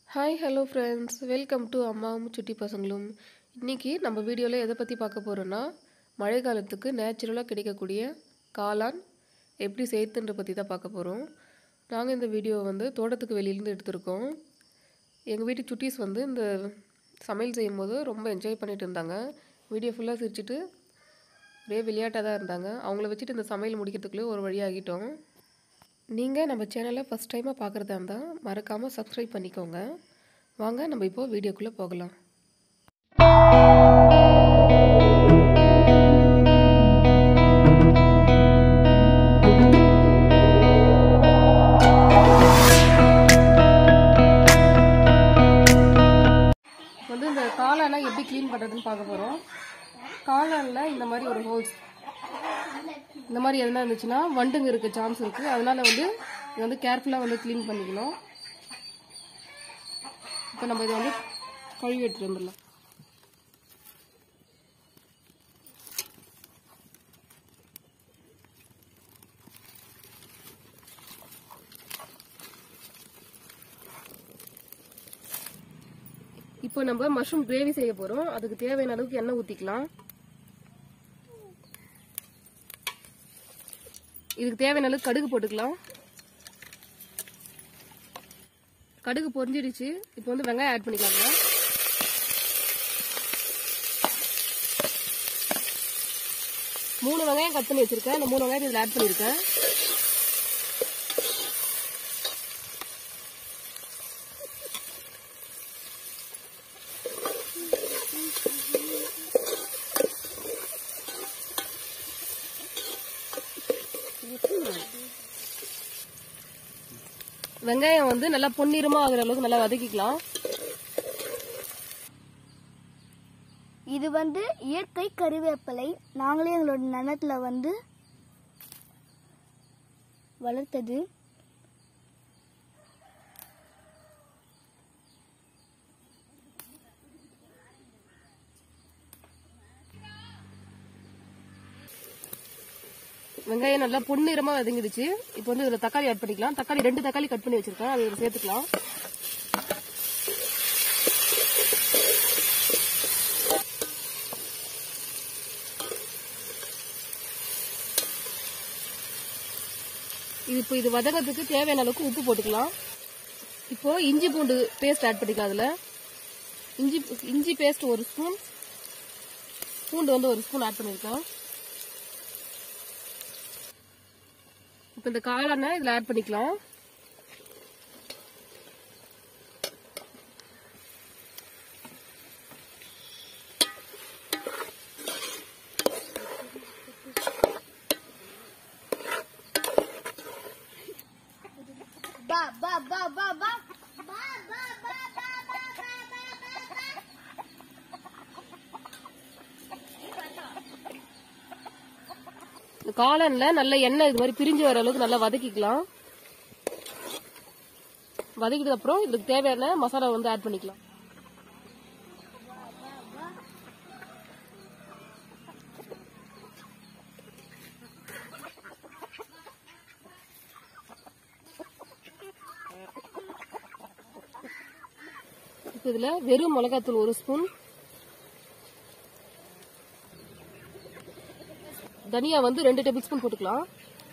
hi hello friends welcome to அம்மாவும் சுட்டி பசங்களும் இன்றைக்கி நம்ம வீடியோவில் எதை பற்றி பார்க்க போகிறோன்னா மழை காலத்துக்கு நேச்சுரலாக கிடைக்கக்கூடிய காளான் எப்படி செய்யுதுன்ற பற்றி தான் பார்க்க போகிறோம் நாங்கள் இந்த வீடியோவை வந்து தோட்டத்துக்கு வெளியிலேருந்து எடுத்திருக்கோம் எங்கள் வீட்டு சுட்டீஸ் வந்து இந்த சமையல் செய்யும்போது ரொம்ப என்ஜாய் பண்ணிட்டு இருந்தாங்க வீடியோ ஃபுல்லாக சிரிச்சிட்டு ஒரே விளையாட்டாக தான் இருந்தாங்க அவங்கள வச்சுட்டு இந்த சமையல் முடிக்கிறதுக்குள்ளே ஒரு வழியாகிட்டோம் நீங்கள் நம்ம சேனலை ஃபஸ்ட் டைமாக பார்க்குறதா இருந்தால் மறக்காமல் சப்ஸ்கிரைப் பண்ணிக்கோங்க வாங்க நம்ம இப்போது வீடியோக்குள்ளே போகலாம் வந்து இந்த காளானை எப்படி க்ளீன் பண்ணுறதுன்னு பார்க்க போகிறோம் காளானில் இந்த மாதிரி ஒரு ஹோல்ஸ் இந்த மாதிரி எதுனா இருந்துச்சுன்னா வண்டுங்க இருக்க சான்ஸ் இருக்குது அதனால வந்து இது வந்து கேர்ஃபுல்லாக வந்து க்ளீன் பண்ணிக்கணும் இப்போ நம்ம இதை வந்து கழுவி எடுத்துட்டு வந்துடலாம் இப்போ நம்ம மஷ்ரூம் கிரேவி செய்ய போகிறோம் அதுக்கு தேவையான அளவுக்கு எண்ணெய் ஊற்றிக்கலாம் இதுக்கு தேவையான அளவுக்கு கடுகு போட்டுக்கலாம் கடுகு பொரிஞ்சிடுச்சு இப்போ வந்து வெங்காயம் ஆட் பண்ணிக்கலாங்க மூணு வெங்காயம் கட் பண்ணி வச்சிருக்கேன் இந்த மூணு வெங்காயம் இதில் ஆட் பண்ணியிருக்கேன் வெங்காயம் வந்து நல்லா பொன்னிறமா ஆகுற அளவுக்கு நல்லா வதக்கிக்கலாம் இது வந்து இயற்கை கருவேப்பிலை நாங்களே எங்களோட நிலத்துல வந்து வளர்த்தது வெங்காயம் நல்லா பொன்னிறமா வதங்கிடுச்சு இப்போ வந்து இதுல தக்காளி ஆட் பண்ணிக்கலாம் தக்காளி ரெண்டு தக்காளி கட் பண்ணி வச்சிருக்கேன் அதை இதுல சேர்த்துக்கலாம் இது இப்போ இது வதங்கிறதுக்கு தேவையான அளவுக்கு உப்பு போட்டுக்கலாம் இப்போ இஞ்சி பூண்டு பேஸ்ட் ஆட் பண்ணிக்கலாம் அதுல இஞ்சி இஞ்சி பேஸ்ட் ஒரு ஸ்பூன் பூண்டு வந்து ஒரு ஸ்பூன் ஆட் பண்ணிருக்கேன் இப்போ இந்த காளானை இதில் ஆட் பண்ணிக்கலாம் பா பா பா பா பா பா பா பா பா பா இந்த காளான்ல நல்ல எண்ணெய் இது மாதிரி பிரிஞ்சு வர அளவுக்கு நல்லா வதக்கிக்கலாம் வதக்கிட்டு அப்புறம் இதுக்கு தேவையான மசாலா வந்து ஆட் பண்ணிக்கலாம் இப்போ இதுல வெறும் மிளகாத்தூள் ஒரு ஸ்பூன் தனியா வந்து ரெண்டு டேபிள் ஸ்பூன் போட்டுக்கலாம்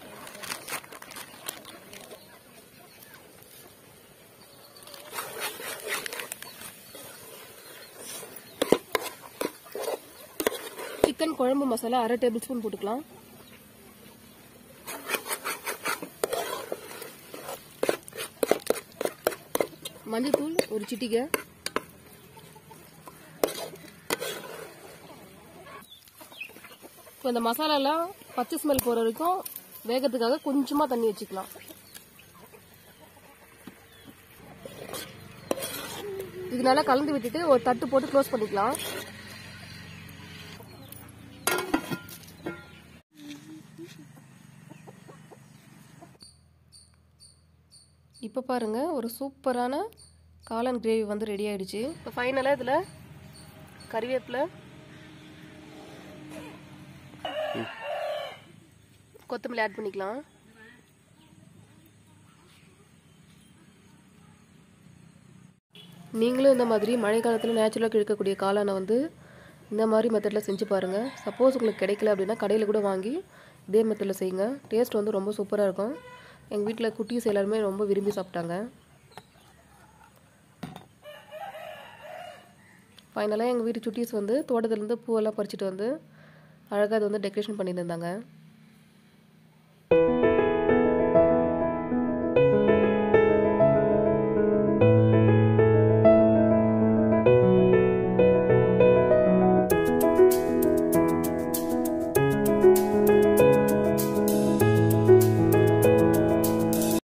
சிக்கன் குழம்பு மசாலா அரை டேபிள் ஸ்பூன் போட்டுக்கலாம் மஞ்சள்தூள் ஒரு சிட்டிகை இப்போ இந்த மசாலாலாம் பச்சை ஸ்மெல் போகிற வரைக்கும் வேகத்துக்காக கொஞ்சமாக தண்ணி வச்சுக்கலாம் இது நல்லா கலந்து விட்டுட்டு ஒரு தட்டு போட்டு க்ளோஸ் பண்ணிக்கலாம் இப்போ பாருங்க ஒரு சூப்பரான காளான் கிரேவி வந்து ரெடி ஆயிடுச்சு இப்போ ஃபைனலாக இதில் கறிவேப்பிலை கொத்தமல்லி ஆட் பண்ணிக்கலாம் நீங்களும் இந்த மாதிரி மழை காலத்தில் நேச்சுரலாக கிடைக்கக்கூடிய காளானை வந்து இந்த மாதிரி மெத்தடில் செஞ்சு பாருங்கள் சப்போஸ் உங்களுக்கு கிடைக்கல அப்படின்னா கடையில் கூட வாங்கி இதே மெத்தடில் செய்யுங்க டேஸ்ட் வந்து ரொம்ப சூப்பராக இருக்கும் எங்கள் வீட்டில் குட்டீஸ் எல்லாருமே ரொம்ப விரும்பி சாப்பிட்டாங்க ஃபைனலாக எங்கள் வீட்டு சுட்டீஸ் வந்து தோட்டத்துலேருந்து பூவெல்லாம் பறிச்சுட்டு வந்து அழகாக அதை வந்து டெக்கரேஷன் பண்ணியிருந்தாங்க